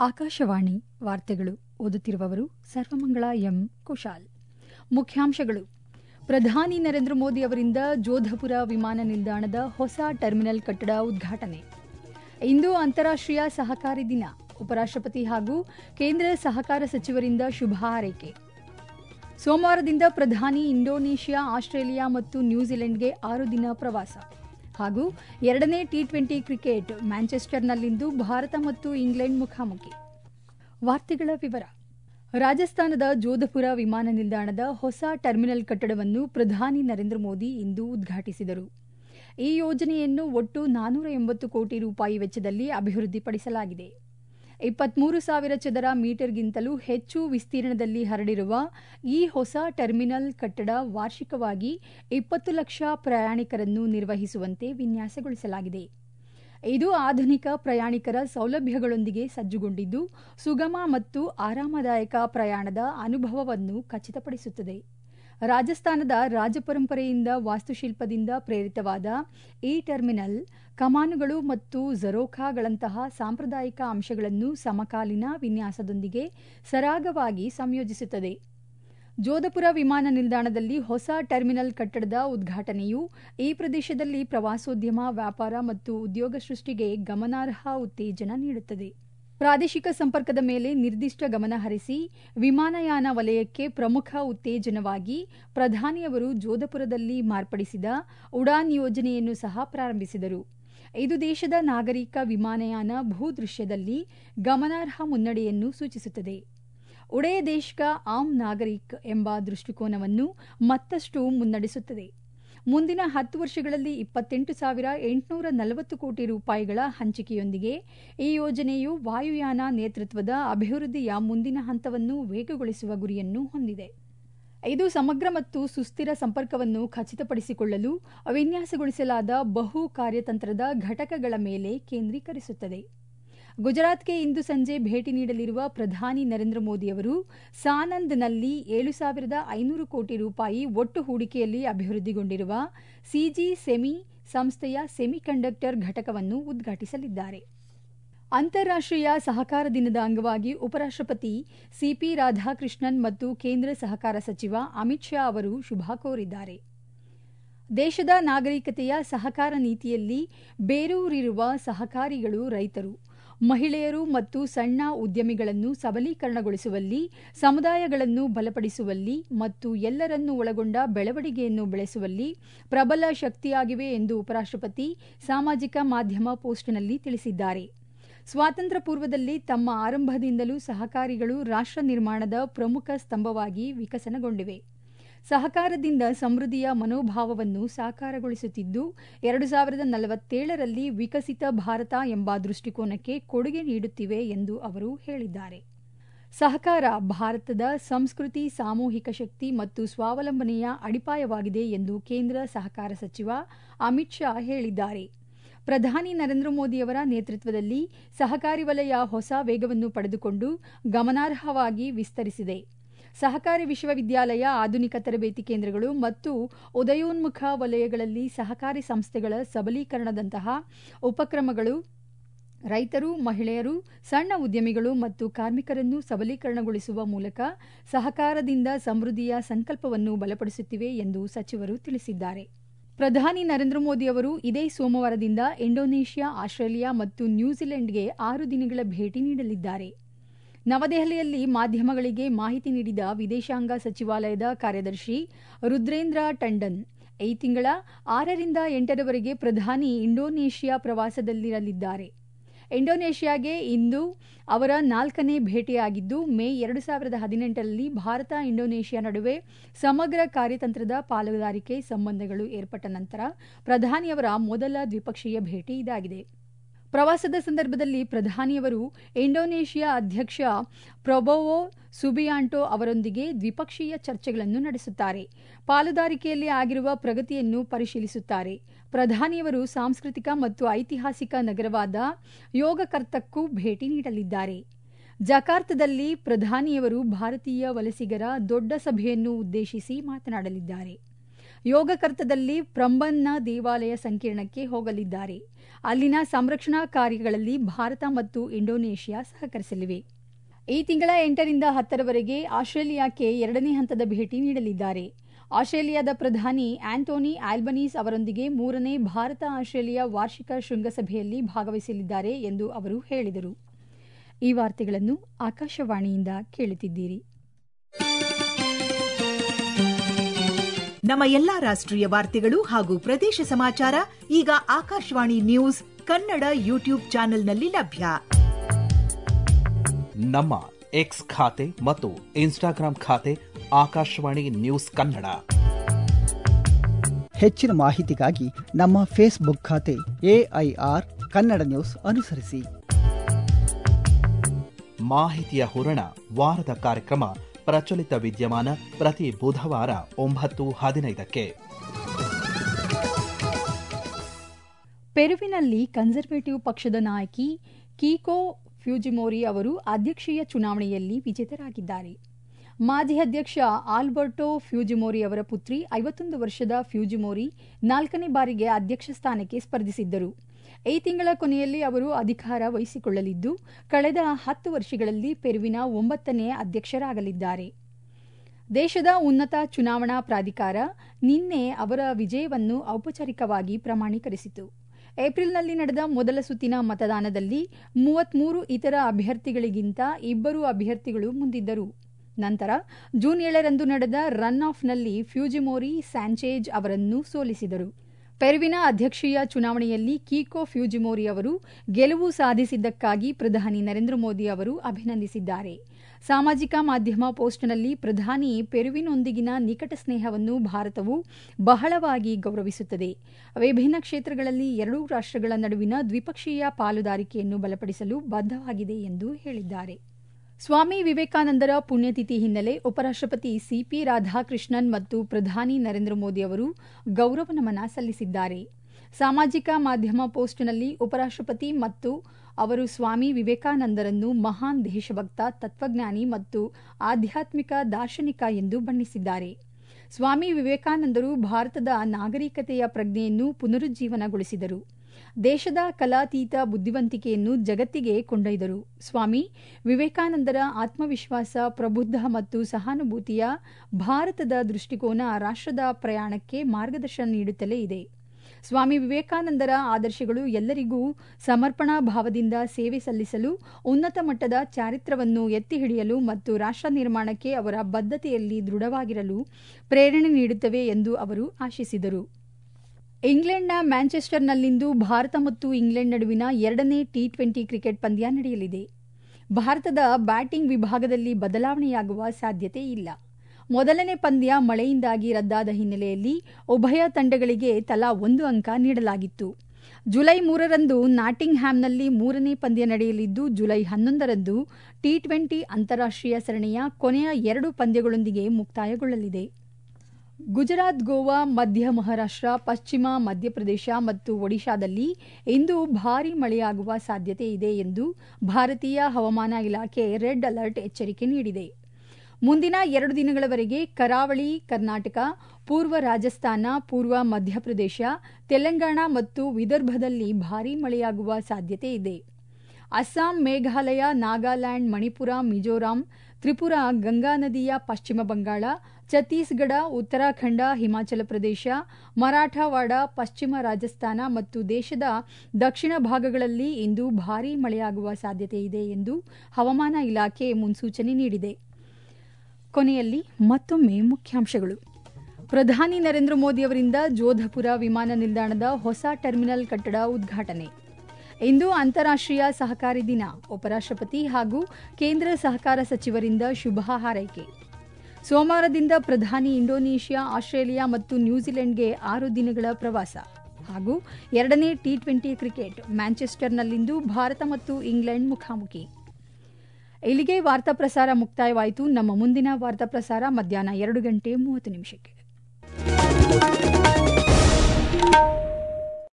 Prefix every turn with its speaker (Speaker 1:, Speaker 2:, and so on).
Speaker 1: ಆಕಾಶವಾಣಿ ವಾರ್ತೆಗಳು ಓದುತ್ತಿರುವವರು ಸರ್ವಮಂಗಳ ಎಂ ಕುಶಾಲ್ ಮುಖ್ಯಾಂಶಗಳು ಪ್ರಧಾನಿ ನರೇಂದ್ರ ಮೋದಿ ಅವರಿಂದ ಜೋಧಪುರ ವಿಮಾನ ನಿಲ್ದಾಣದ ಹೊಸ ಟರ್ಮಿನಲ್ ಕಟ್ಟಡ ಉದ್ಘಾಟನೆ ಇಂದು ಅಂತಾರಾಷ್ಟ್ರೀಯ ಸಹಕಾರಿ ದಿನ ಉಪರಾಷ್ಟ್ರಪತಿ ಹಾಗೂ ಕೇಂದ್ರ ಸಹಕಾರ ಸಚಿವರಿಂದ ಶುಭ ಹಾರೈಕೆ ಸೋಮವಾರದಿಂದ ಪ್ರಧಾನಿ ಇಂಡೋನೇಷ್ಯಾ ಆಸ್ಟ್ರೇಲಿಯಾ ಮತ್ತು ನ್ಯೂಜಿಲೆಂಡ್ಗೆ ಆರು ದಿನ ಪ್ರವಾಸ ಹಾಗೂ ಎರಡನೇ ಟಿ ಟ್ವೆಂಟಿ ಕ್ರಿಕೆಟ್ ಮ್ಯಾಂಚೆಸ್ಟರ್ನಲ್ಲಿಂದು ಭಾರತ ಮತ್ತು ಇಂಗ್ಲೆಂಡ್ ಮುಖಾಮುಖಿ ವಾರ್ತೆಗಳ ವಿವರ ರಾಜಸ್ಥಾನದ ಜೋಧಪುರ ವಿಮಾನ ನಿಲ್ದಾಣದ ಹೊಸ ಟರ್ಮಿನಲ್ ಕಟ್ಟಡವನ್ನು ಪ್ರಧಾನಿ ನರೇಂದ್ರ ಮೋದಿ ಇಂದು ಉದ್ಘಾಟಿಸಿದರು ಈ ಯೋಜನೆಯನ್ನು ಒಟ್ಟು ನಾನೂರ ಎಂಬತ್ತು ಕೋಟಿ ರೂಪಾಯಿ ವೆಚ್ಚದಲ್ಲಿ ಅಭಿವೃದ್ಧಿಪಡಿಸಲಾಗಿದೆ ಇಪ್ಪತ್ಮೂರು ಸಾವಿರ ಚದರ ಮೀಟರ್ಗಿಂತಲೂ ಹೆಚ್ಚು ವಿಸ್ತೀರ್ಣದಲ್ಲಿ ಹರಡಿರುವ ಈ ಹೊಸ ಟರ್ಮಿನಲ್ ಕಟ್ಟಡ ವಾರ್ಷಿಕವಾಗಿ ಇಪ್ಪತ್ತು ಲಕ್ಷ ಪ್ರಯಾಣಿಕರನ್ನು ನಿರ್ವಹಿಸುವಂತೆ ವಿನ್ಯಾಸಗೊಳಿಸಲಾಗಿದೆ ಇದು ಆಧುನಿಕ ಪ್ರಯಾಣಿಕರ ಸೌಲಭ್ಯಗಳೊಂದಿಗೆ ಸಜ್ಜುಗೊಂಡಿದ್ದು ಸುಗಮ ಮತ್ತು ಆರಾಮದಾಯಕ ಪ್ರಯಾಣದ ಅನುಭವವನ್ನು ಖಚಿತಪಡಿಸುತ್ತದೆ ರಾಜಸ್ಥಾನದ ರಾಜಪರಂಪರೆಯಿಂದ ವಾಸ್ತುಶಿಲ್ಪದಿಂದ ಪ್ರೇರಿತವಾದ ಈ ಟರ್ಮಿನಲ್ ಕಮಾನುಗಳು ಮತ್ತು ಝರೋಖಾಗಳಂತಹ ಸಾಂಪ್ರದಾಯಿಕ ಅಂಶಗಳನ್ನು ಸಮಕಾಲೀನ ವಿನ್ಯಾಸದೊಂದಿಗೆ ಸರಾಗವಾಗಿ ಸಂಯೋಜಿಸುತ್ತದೆ ಜೋಧಪುರ ವಿಮಾನ ನಿಲ್ದಾಣದಲ್ಲಿ ಹೊಸ ಟರ್ಮಿನಲ್ ಕಟ್ಟಡದ ಉದ್ಘಾಟನೆಯು ಈ ಪ್ರದೇಶದಲ್ಲಿ ಪ್ರವಾಸೋದ್ಯಮ ವ್ಯಾಪಾರ ಮತ್ತು ಉದ್ಯೋಗ ಸೃಷ್ಟಿಗೆ ಗಮನಾರ್ಹ ಉತ್ತೇಜನ ನೀಡುತ್ತದೆ ಪ್ರಾದೇಶಿಕ ಸಂಪರ್ಕದ ಮೇಲೆ ನಿರ್ದಿಷ್ಟ ಗಮನ ಹರಿಸಿ ವಿಮಾನಯಾನ ವಲಯಕ್ಕೆ ಪ್ರಮುಖ ಉತ್ತೇಜನವಾಗಿ ಪ್ರಧಾನಿಯವರು ಜೋಧಪುರದಲ್ಲಿ ಮಾರ್ಪಡಿಸಿದ ಉಡಾನ್ ಯೋಜನೆಯನ್ನು ಸಹ ಪ್ರಾರಂಭಿಸಿದರು ಇದು ದೇಶದ ನಾಗರಿಕ ವಿಮಾನಯಾನ ಭೂದೃಶ್ಯದಲ್ಲಿ ಗಮನಾರ್ಹ ಮುನ್ನಡೆಯನ್ನು ಸೂಚಿಸುತ್ತದೆ ಉಡೇ ದೇಶ್ ಕಾ ಆಮ್ ನಾಗರಿಕ್ ಎಂಬ ದೃಷ್ಟಿಕೋನವನ್ನು ಮತ್ತಷ್ಟು ಮುನ್ನಡೆಸುತ್ತದೆ ಮುಂದಿನ ಹತ್ತು ವರ್ಷಗಳಲ್ಲಿ ಇಪ್ಪತ್ತೆಂಟು ಸಾವಿರ ಎಂಟುನೂರ ನಲವತ್ತು ಕೋಟಿ ರೂಪಾಯಿಗಳ ಹಂಚಿಕೆಯೊಂದಿಗೆ ಈ ಯೋಜನೆಯು ವಾಯುಯಾನ ನೇತೃತ್ವದ ಅಭಿವೃದ್ಧಿಯ ಮುಂದಿನ ಹಂತವನ್ನು ವೇಗಗೊಳಿಸುವ ಗುರಿಯನ್ನು ಹೊಂದಿದೆ ಇದು ಸಮಗ್ರ ಮತ್ತು ಸುಸ್ಥಿರ ಸಂಪರ್ಕವನ್ನು ಖಚಿತಪಡಿಸಿಕೊಳ್ಳಲು ವಿನ್ಯಾಸಗೊಳಿಸಲಾದ ಬಹು ಕಾರ್ಯತಂತ್ರದ ಘಟಕಗಳ ಮೇಲೆ ಕೇಂದ್ರೀಕರಿಸುತ್ತದೆ ಗುಜರಾತ್ಗೆ ಇಂದು ಸಂಜೆ ಭೇಟಿ ನೀಡಲಿರುವ ಪ್ರಧಾನಿ ನರೇಂದ್ರ ಮೋದಿಯವರು ಸಾನಂದ್ನಲ್ಲಿ ಏಳು ಸಾವಿರದ ಐನೂರು ಕೋಟಿ ರೂಪಾಯಿ ಒಟ್ಟು ಹೂಡಿಕೆಯಲ್ಲಿ ಅಭಿವೃದ್ಧಿಗೊಂಡಿರುವ ಸಿಜಿ ಸೆಮಿ ಸಂಸ್ಥೆಯ ಸೆಮಿಕಂಡಕ್ಟರ್ ಘಟಕವನ್ನು ಉದ್ಘಾಟಿಸಲಿದ್ದಾರೆ ಅಂತಾರಾಷ್ಟ್ರೀಯ ಸಹಕಾರ ದಿನದ ಅಂಗವಾಗಿ ಉಪರಾಷ್ಟ್ರಪತಿ ಸಿಪಿ ರಾಧಾಕೃಷ್ಣನ್ ಮತ್ತು ಕೇಂದ್ರ ಸಹಕಾರ ಸಚಿವ ಅಮಿತ್ ಶಾ ಅವರು ಶುಭ ಕೋರಿದ್ದಾರೆ ದೇಶದ ನಾಗರಿಕತೆಯ ಸಹಕಾರ ನೀತಿಯಲ್ಲಿ ಬೇರೂರಿರುವ ಸಹಕಾರಿಗಳು ರೈತರು ಮಹಿಳೆಯರು ಮತ್ತು ಸಣ್ಣ ಉದ್ಯಮಿಗಳನ್ನು ಸಬಲೀಕರಣಗೊಳಿಸುವಲ್ಲಿ ಸಮುದಾಯಗಳನ್ನು ಬಲಪಡಿಸುವಲ್ಲಿ ಮತ್ತು ಎಲ್ಲರನ್ನೂ ಒಳಗೊಂಡ ಬೆಳವಣಿಗೆಯನ್ನು ಬೆಳೆಸುವಲ್ಲಿ ಪ್ರಬಲ ಶಕ್ತಿಯಾಗಿವೆ ಎಂದು ಉಪರಾಷ್ಟ್ರಪತಿ ಸಾಮಾಜಿಕ ಮಾಧ್ಯಮ ಪೋಸ್ಟ್ನಲ್ಲಿ ತಿಳಿಸಿದ್ದಾರೆ ಸ್ವಾತಂತ್ರ್ಯ ಪೂರ್ವದಲ್ಲಿ ತಮ್ಮ ಆರಂಭದಿಂದಲೂ ಸಹಕಾರಿಗಳು ರಾಷ್ಟ್ರ ನಿರ್ಮಾಣದ ಪ್ರಮುಖ ಸ್ತಂಭವಾಗಿ ವಿಕಸನಗೊಂಡಿವೆ ಸಹಕಾರದಿಂದ ಸಮೃದ್ಧಿಯ ಮನೋಭಾವವನ್ನು ಸಾಕಾರಗೊಳಿಸುತ್ತಿದ್ದು ಎರಡು ಸಾವಿರದ ನಲವತ್ತೇಳರಲ್ಲಿ ವಿಕಸಿತ ಭಾರತ ಎಂಬ ದೃಷ್ಟಿಕೋನಕ್ಕೆ ಕೊಡುಗೆ ನೀಡುತ್ತಿವೆ ಎಂದು ಅವರು ಹೇಳಿದ್ದಾರೆ ಸಹಕಾರ ಭಾರತದ ಸಂಸ್ಕೃತಿ ಸಾಮೂಹಿಕ ಶಕ್ತಿ ಮತ್ತು ಸ್ವಾವಲಂಬನೆಯ ಅಡಿಪಾಯವಾಗಿದೆ ಎಂದು ಕೇಂದ್ರ ಸಹಕಾರ ಸಚಿವ ಅಮಿತ್ ಶಾ ಹೇಳಿದ್ದಾರೆ ಪ್ರಧಾನಿ ನರೇಂದ್ರ ಮೋದಿಯವರ ನೇತೃತ್ವದಲ್ಲಿ ಸಹಕಾರಿ ವಲಯ ಹೊಸ ವೇಗವನ್ನು ಪಡೆದುಕೊಂಡು ಗಮನಾರ್ಹವಾಗಿ ವಿಸ್ತರಿಸಿದೆ ಸಹಕಾರಿ ವಿಶ್ವವಿದ್ಯಾಲಯ ಆಧುನಿಕ ತರಬೇತಿ ಕೇಂದ್ರಗಳು ಮತ್ತು ಉದಯೋನ್ಮುಖ ವಲಯಗಳಲ್ಲಿ ಸಹಕಾರಿ ಸಂಸ್ಥೆಗಳ ಸಬಲೀಕರಣದಂತಹ ಉಪಕ್ರಮಗಳು ರೈತರು ಮಹಿಳೆಯರು ಸಣ್ಣ ಉದ್ಯಮಿಗಳು ಮತ್ತು ಕಾರ್ಮಿಕರನ್ನು ಸಬಲೀಕರಣಗೊಳಿಸುವ ಮೂಲಕ ಸಹಕಾರದಿಂದ ಸಮೃದ್ಧಿಯ ಸಂಕಲ್ಪವನ್ನು ಬಲಪಡಿಸುತ್ತಿವೆ ಎಂದು ಸಚಿವರು ತಿಳಿಸಿದ್ದಾರೆ ಪ್ರಧಾನಿ ನರೇಂದ್ರ ಮೋದಿ ಅವರು ಇದೇ ಸೋಮವಾರದಿಂದ ಇಂಡೋನೇಷ್ಯಾ ಆಸ್ಟ್ರೇಲಿಯಾ ಮತ್ತು ನ್ಯೂಜಿಲೆಂಡ್ಗೆ ಆರು ದಿನಗಳ ಭೇಟಿ ನೀಡಲಿದ್ದಾರೆ ನವದೆಹಲಿಯಲ್ಲಿ ಮಾಧ್ಯಮಗಳಿಗೆ ಮಾಹಿತಿ ನೀಡಿದ ವಿದೇಶಾಂಗ ಸಚಿವಾಲಯದ ಕಾರ್ಯದರ್ಶಿ ರುದ್ರೇಂದ್ರ ಟಂಡನ್ ಈ ತಿಂಗಳ ಆರರಿಂದ ಎಂಟರವರೆಗೆ ಪ್ರಧಾನಿ ಇಂಡೋನೇಷ್ಯಾ ಪ್ರವಾಸದಲ್ಲಿರಲಿದ್ದಾರೆ ಇಂಡೋನೇಷ್ಯಾಗೆ ಇಂದು ಅವರ ನಾಲ್ಕನೇ ಭೇಟಿಯಾಗಿದ್ದು ಮೇ ಎರಡು ಸಾವಿರದ ಹದಿನೆಂಟರಲ್ಲಿ ಭಾರತ ಇಂಡೋನೇಷ್ಯಾ ನಡುವೆ ಸಮಗ್ರ ಕಾರ್ಯತಂತ್ರದ ಪಾಲುದಾರಿಕೆ ಸಂಬಂಧಗಳು ಏರ್ಪಟ್ಟ ನಂತರ ಪ್ರಧಾನಿಯವರ ಮೊದಲ ದ್ವಿಪಕ್ಷೀಯ ಭೇಟಿ ಇದಾಗಿದೆ ಪ್ರವಾಸದ ಸಂದರ್ಭದಲ್ಲಿ ಪ್ರಧಾನಿಯವರು ಇಂಡೋನೇಷ್ಯಾ ಅಧ್ಯಕ್ಷ ಪ್ರೊಬೋವೋ ಸುಬಿಯಾಂಟೋ ಅವರೊಂದಿಗೆ ದ್ವಿಪಕ್ಷೀಯ ಚರ್ಚೆಗಳನ್ನು ನಡೆಸುತ್ತಾರೆ ಪಾಲುದಾರಿಕೆಯಲ್ಲಿ ಆಗಿರುವ ಪ್ರಗತಿಯನ್ನು ಪರಿಶೀಲಿಸುತ್ತಾರೆ ಪ್ರಧಾನಿಯವರು ಸಾಂಸ್ಕೃತಿಕ ಮತ್ತು ಐತಿಹಾಸಿಕ ನಗರವಾದ ಯೋಗಕರ್ತಕ್ಕೂ ಭೇಟಿ ನೀಡಲಿದ್ದಾರೆ ಜಕಾರ್ತದಲ್ಲಿ ಪ್ರಧಾನಿಯವರು ಭಾರತೀಯ ವಲಸಿಗರ ದೊಡ್ಡ ಸಭೆಯನ್ನು ಉದ್ದೇಶಿಸಿ ಮಾತನಾಡಲಿದ್ದಾರೆ ಯೋಗಕರ್ತದಲ್ಲಿ ಪ್ರಂಬನ್ನ ದೇವಾಲಯ ಸಂಕೀರ್ಣಕ್ಕೆ ಹೋಗಲಿದ್ದಾರೆ ಅಲ್ಲಿನ ಸಂರಕ್ಷಣಾ ಕಾರ್ಯಗಳಲ್ಲಿ ಭಾರತ ಮತ್ತು ಇಂಡೋನೇಷ್ಯಾ ಸಹಕರಿಸಲಿವೆ ಈ ತಿಂಗಳ ಎಂಟರಿಂದ ಹತ್ತರವರೆಗೆ ಆಸ್ಟ್ರೇಲಿಯಾಕ್ಕೆ ಎರಡನೇ ಹಂತದ ಭೇಟಿ ನೀಡಲಿದ್ದಾರೆ ಆಸ್ಟ್ರೇಲಿಯಾದ ಪ್ರಧಾನಿ ಆಂಟೋನಿ ಆಲ್ಬನೀಸ್ ಅವರೊಂದಿಗೆ ಮೂರನೇ ಭಾರತ ಆಸ್ಟ್ರೇಲಿಯಾ ವಾರ್ಷಿಕ ಶೃಂಗಸಭೆಯಲ್ಲಿ ಭಾಗವಹಿಸಲಿದ್ದಾರೆ ಎಂದು ಅವರು ಹೇಳಿದರು ಈ ವಾರ್ತೆಗಳನ್ನು ಆಕಾಶವಾಣಿಯಿಂದ ಕೇಳುತ್ತಿದ್ದೀರಿ
Speaker 2: ನಮ್ಮ ಎಲ್ಲಾ ರಾಷ್ಟ್ರೀಯ ವಾರ್ತೆಗಳು ಹಾಗೂ ಪ್ರದೇಶ ಸಮಾಚಾರ ಈಗ ಆಕಾಶವಾಣಿ ನ್ಯೂಸ್ ಕನ್ನಡ ಯೂಟ್ಯೂಬ್ ಚಾನೆಲ್ನಲ್ಲಿ ಲಭ್ಯ
Speaker 3: ನಮ್ಮ ಎಕ್ಸ್ ಖಾತೆ ಮತ್ತು ಇನ್ಸ್ಟಾಗ್ರಾಂ ಖಾತೆ ಆಕಾಶವಾಣಿ ನ್ಯೂಸ್ ಕನ್ನಡ
Speaker 4: ಹೆಚ್ಚಿನ ಮಾಹಿತಿಗಾಗಿ ನಮ್ಮ ಫೇಸ್ಬುಕ್ ಖಾತೆ ಎಐಆರ್ ಕನ್ನಡ ನ್ಯೂಸ್ ಅನುಸರಿಸಿ
Speaker 3: ಮಾಹಿತಿಯ ಹೂರಣ ವಾರದ ಕಾರ್ಯಕ್ರಮ ಪ್ರಚಲಿತ ವಿದ್ಯಮಾನ ಪ್ರತಿ ಬುಧವಾರ ಒಂಬತ್ತು ಹದಿನೈದಕ್ಕೆ
Speaker 1: ಪೆರುವಿನಲ್ಲಿ ಕನ್ಸರ್ವೇಟಿವ್ ಪಕ್ಷದ ನಾಯಕಿ ಕೀಕೋ ಫ್ಯೂಜಿಮೋರಿ ಅವರು ಅಧ್ಯಕ್ಷೀಯ ಚುನಾವಣೆಯಲ್ಲಿ ವಿಜೇತರಾಗಿದ್ದಾರೆ ಮಾಜಿ ಅಧ್ಯಕ್ಷ ಆಲ್ಬರ್ಟೋ ಫ್ಯೂಜಿಮೋರಿ ಅವರ ಪುತ್ರಿ ಐವತ್ತೊಂದು ವರ್ಷದ ಫ್ಯೂಜಿಮೋರಿ ನಾಲ್ಕನೇ ಬಾರಿಗೆ ಅಧ್ಯಕ್ಷ ಸ್ಥಾನಕ್ಕೆ ಸ್ಪರ್ಧಿಸಿದ್ದರು ಈ ತಿಂಗಳ ಕೊನೆಯಲ್ಲಿ ಅವರು ಅಧಿಕಾರ ವಹಿಸಿಕೊಳ್ಳಲಿದ್ದು ಕಳೆದ ಹತ್ತು ವರ್ಷಗಳಲ್ಲಿ ಪೆರುವಿನ ಒಂಬತ್ತನೇ ಅಧ್ಯಕ್ಷರಾಗಲಿದ್ದಾರೆ ದೇಶದ ಉನ್ನತ ಚುನಾವಣಾ ಪ್ರಾಧಿಕಾರ ನಿನ್ನೆ ಅವರ ವಿಜಯವನ್ನು ಔಪಚಾರಿಕವಾಗಿ ಪ್ರಮಾಣೀಕರಿಸಿತು ಏಪ್ರಿಲ್ನಲ್ಲಿ ನಡೆದ ಮೊದಲ ಸುತ್ತಿನ ಮತದಾನದಲ್ಲಿ ಮೂವತ್ಮೂರು ಇತರ ಅಭ್ಯರ್ಥಿಗಳಿಗಿಂತ ಇಬ್ಬರು ಅಭ್ಯರ್ಥಿಗಳು ಮುಂದಿದ್ದರು ನಂತರ ಜೂನ್ ಏಳರಂದು ನಡೆದ ರನ್ ಆಫ್ನಲ್ಲಿ ಫ್ಯೂಜಿಮೋರಿ ಸ್ಯಾಂಚೇಜ್ ಅವರನ್ನು ಸೋಲಿಸಿದರು ಪೆರುವಿನ ಅಧ್ಯಕ್ಷೀಯ ಚುನಾವಣೆಯಲ್ಲಿ ಕೀಕೋ ಫ್ಯೂಜಿಮೋರಿ ಅವರು ಗೆಲುವು ಸಾಧಿಸಿದ್ದಕ್ಕಾಗಿ ಪ್ರಧಾನಿ ನರೇಂದ್ರ ಮೋದಿ ಅವರು ಅಭಿನಂದಿಸಿದ್ದಾರೆ ಸಾಮಾಜಿಕ ಮಾಧ್ಯಮ ಪೋಸ್ಟ್ನಲ್ಲಿ ಪ್ರಧಾನಿ ಪೆರುವಿನೊಂದಿಗಿನ ನಿಕಟ ಸ್ನೇಹವನ್ನು ಭಾರತವು ಬಹಳವಾಗಿ ಗೌರವಿಸುತ್ತದೆ ವಿಭಿನ್ನ ಕ್ಷೇತ್ರಗಳಲ್ಲಿ ಎರಡೂ ರಾಷ್ಟ್ರಗಳ ನಡುವಿನ ದ್ವಿಪಕ್ಷೀಯ ಪಾಲುದಾರಿಕೆಯನ್ನು ಬಲಪಡಿಸಲು ಬದ್ಧವಾಗಿದೆ ಎಂದು ಹೇಳಿದ್ದಾರೆ ಸ್ವಾಮಿ ವಿವೇಕಾನಂದರ ಪುಣ್ಯತಿಥಿ ಹಿನ್ನೆಲೆ ಉಪರಾಷ್ಟ್ರಪತಿ ಸಿಪಿ ರಾಧಾಕೃಷ್ಣನ್ ಮತ್ತು ಪ್ರಧಾನಿ ನರೇಂದ್ರ ಮೋದಿ ಅವರು ಗೌರವ ನಮನ ಸಲ್ಲಿಸಿದ್ದಾರೆ ಸಾಮಾಜಿಕ ಮಾಧ್ಯಮ ಪೋಸ್ಟ್ನಲ್ಲಿ ಉಪರಾಷ್ಟ್ರಪತಿ ಮತ್ತು ಅವರು ಸ್ವಾಮಿ ವಿವೇಕಾನಂದರನ್ನು ಮಹಾನ್ ದೇಶಭಕ್ತ ತತ್ವಜ್ಞಾನಿ ಮತ್ತು ಆಧ್ಯಾತ್ಮಿಕ ದಾರ್ಶನಿಕ ಎಂದು ಬಣ್ಣಿಸಿದ್ದಾರೆ ಸ್ವಾಮಿ ವಿವೇಕಾನಂದರು ಭಾರತದ ನಾಗರಿಕತೆಯ ಪ್ರಜ್ಞೆಯನ್ನು ಪುನರುಜ್ಜೀವನಗೊಳಿಸಿದರು ದೇಶದ ಕಲಾತೀತ ಬುದ್ಧಿವಂತಿಕೆಯನ್ನು ಜಗತ್ತಿಗೆ ಕೊಂಡೊಯ್ದರು ಸ್ವಾಮಿ ವಿವೇಕಾನಂದರ ಆತ್ಮವಿಶ್ವಾಸ ಪ್ರಬುದ್ಧ ಮತ್ತು ಸಹಾನುಭೂತಿಯ ಭಾರತದ ದೃಷ್ಟಿಕೋನ ರಾಷ್ಟ್ರದ ಪ್ರಯಾಣಕ್ಕೆ ಮಾರ್ಗದರ್ಶನ ನೀಡುತ್ತಲೇ ಇದೆ ಸ್ವಾಮಿ ವಿವೇಕಾನಂದರ ಆದರ್ಶಗಳು ಎಲ್ಲರಿಗೂ ಸಮರ್ಪಣಾ ಭಾವದಿಂದ ಸೇವೆ ಸಲ್ಲಿಸಲು ಉನ್ನತ ಮಟ್ಟದ ಚಾರಿತ್ರವನ್ನು ಎತ್ತಿ ಹಿಡಿಯಲು ಮತ್ತು ರಾಷ್ಟ್ರ ನಿರ್ಮಾಣಕ್ಕೆ ಅವರ ಬದ್ಧತೆಯಲ್ಲಿ ದೃಢವಾಗಿರಲು ಪ್ರೇರಣೆ ನೀಡುತ್ತವೆ ಎಂದು ಅವರು ಆಶಿಸಿದರು ಇಂಗ್ಲೆಂಡ್ನ ಮ್ಯಾಂಚೆಸ್ಟರ್ನಲ್ಲಿಂದು ಭಾರತ ಮತ್ತು ಇಂಗ್ಲೆಂಡ್ ನಡುವಿನ ಎರಡನೇ ಟಿ ಟ್ವೆಂಟಿ ಕ್ರಿಕೆಟ್ ಪಂದ್ಯ ನಡೆಯಲಿದೆ ಭಾರತದ ಬ್ಯಾಟಿಂಗ್ ವಿಭಾಗದಲ್ಲಿ ಬದಲಾವಣೆಯಾಗುವ ಸಾಧ್ಯತೆ ಇಲ್ಲ ಮೊದಲನೇ ಪಂದ್ಯ ಮಳೆಯಿಂದಾಗಿ ರದ್ದಾದ ಹಿನ್ನೆಲೆಯಲ್ಲಿ ಉಭಯ ತಂಡಗಳಿಗೆ ತಲಾ ಒಂದು ಅಂಕ ನೀಡಲಾಗಿತ್ತು ಜುಲೈ ಮೂರರಂದು ನಾಟಿಂಗ್ ಹ್ಯಾಮ್ನಲ್ಲಿ ಮೂರನೇ ಪಂದ್ಯ ನಡೆಯಲಿದ್ದು ಜುಲೈ ಹನ್ನೊಂದರಂದು ಟಿ ಟ್ವೆಂಟಿ ಅಂತಾರಾಷ್ಟ್ರೀಯ ಸರಣಿಯ ಕೊನೆಯ ಎರಡು ಪಂದ್ಯಗಳೊಂದಿಗೆ ಮುಕ್ತಾಯಗೊಳ್ಳಲಿದೆ ಗುಜರಾತ್ ಗೋವಾ ಮಧ್ಯ ಮಹಾರಾಷ್ಟ್ರ ಪಶ್ಚಿಮ ಮಧ್ಯಪ್ರದೇಶ ಮತ್ತು ಒಡಿಶಾದಲ್ಲಿ ಇಂದು ಭಾರೀ ಮಳೆಯಾಗುವ ಸಾಧ್ಯತೆ ಇದೆ ಎಂದು ಭಾರತೀಯ ಹವಾಮಾನ ಇಲಾಖೆ ರೆಡ್ ಅಲರ್ಟ್ ಎಚ್ಚರಿಕೆ ನೀಡಿದೆ ಮುಂದಿನ ಎರಡು ದಿನಗಳವರೆಗೆ ಕರಾವಳಿ ಕರ್ನಾಟಕ ಪೂರ್ವ ರಾಜಸ್ಥಾನ ಪೂರ್ವ ಮಧ್ಯಪ್ರದೇಶ ತೆಲಂಗಾಣ ಮತ್ತು ವಿದರ್ಭದಲ್ಲಿ ಭಾರೀ ಮಳೆಯಾಗುವ ಸಾಧ್ಯತೆ ಇದೆ ಅಸ್ಸಾಂ ಮೇಘಾಲಯ ನಾಗಾಲ್ಯಾಂಡ್ ಮಣಿಪುರ ಮಿಜೋರಾಂ ತ್ರಿಪುರಾ ಗಂಗಾ ನದಿಯ ಪಶ್ಚಿಮ ಬಂಗಾಳ ಛತ್ತೀಸ್ಗಢ ಉತ್ತರಾಖಂಡ ಹಿಮಾಚಲ ಪ್ರದೇಶ ಮರಾಠವಾಡ ಪಶ್ಚಿಮ ರಾಜಸ್ಥಾನ ಮತ್ತು ದೇಶದ ದಕ್ಷಿಣ ಭಾಗಗಳಲ್ಲಿ ಇಂದು ಭಾರೀ ಮಳೆಯಾಗುವ ಸಾಧ್ಯತೆ ಇದೆ ಎಂದು ಹವಾಮಾನ ಇಲಾಖೆ ಮುನ್ಸೂಚನೆ ನೀಡಿದೆ ಕೊನೆಯಲ್ಲಿ ಮತ್ತೊಮ್ಮೆ ಮುಖ್ಯಾಂಶಗಳು ಪ್ರಧಾನಿ ನರೇಂದ್ರ ಮೋದಿ ಅವರಿಂದ ಜೋಧಪುರ ವಿಮಾನ ನಿಲ್ದಾಣದ ಹೊಸ ಟರ್ಮಿನಲ್ ಕಟ್ಟಡ ಉದ್ಘಾಟನೆ ಇಂದು ಅಂತಾರಾಷ್ಟ್ರೀಯ ಸಹಕಾರಿ ದಿನ ಉಪರಾಷ್ಟ್ರಪತಿ ಹಾಗೂ ಕೇಂದ್ರ ಸಹಕಾರ ಸಚಿವರಿಂದ ಶುಭ ಹಾರೈಕೆ ಸೋಮವಾರದಿಂದ ಪ್ರಧಾನಿ ಇಂಡೋನೇಷ್ಯಾ ಆಸ್ಟ್ರೇಲಿಯಾ ಮತ್ತು ನ್ಯೂಜಿಲೆಂಡ್ಗೆ ಆರು ದಿನಗಳ ಪ್ರವಾಸ ಹಾಗೂ ಎರಡನೇ ಟಿ ಟ್ವೆಂಟಿ ಕ್ರಿಕೆಟ್ ಮ್ಯಾಂಚೆಸ್ಟರ್ನಲ್ಲಿಂದು ಭಾರತ ಮತ್ತು ಇಂಗ್ಲೆಂಡ್ ಮುಖಾಮುಖಿ ಇಲ್ಲಿಗೆ ವಾರ್ತಾ ಪ್ರಸಾರ ಮುಕ್ತಾಯವಾಯಿತು ನಮ್ಮ ಮುಂದಿನ ವಾರ್ತಾ ಪ್ರಸಾರ ಮಧ್ಯಾಹ್ನ ಎರಡು ಗಂಟೆ ಮೂವತ್ತು ನಿಮಿಷಕ್ಕೆ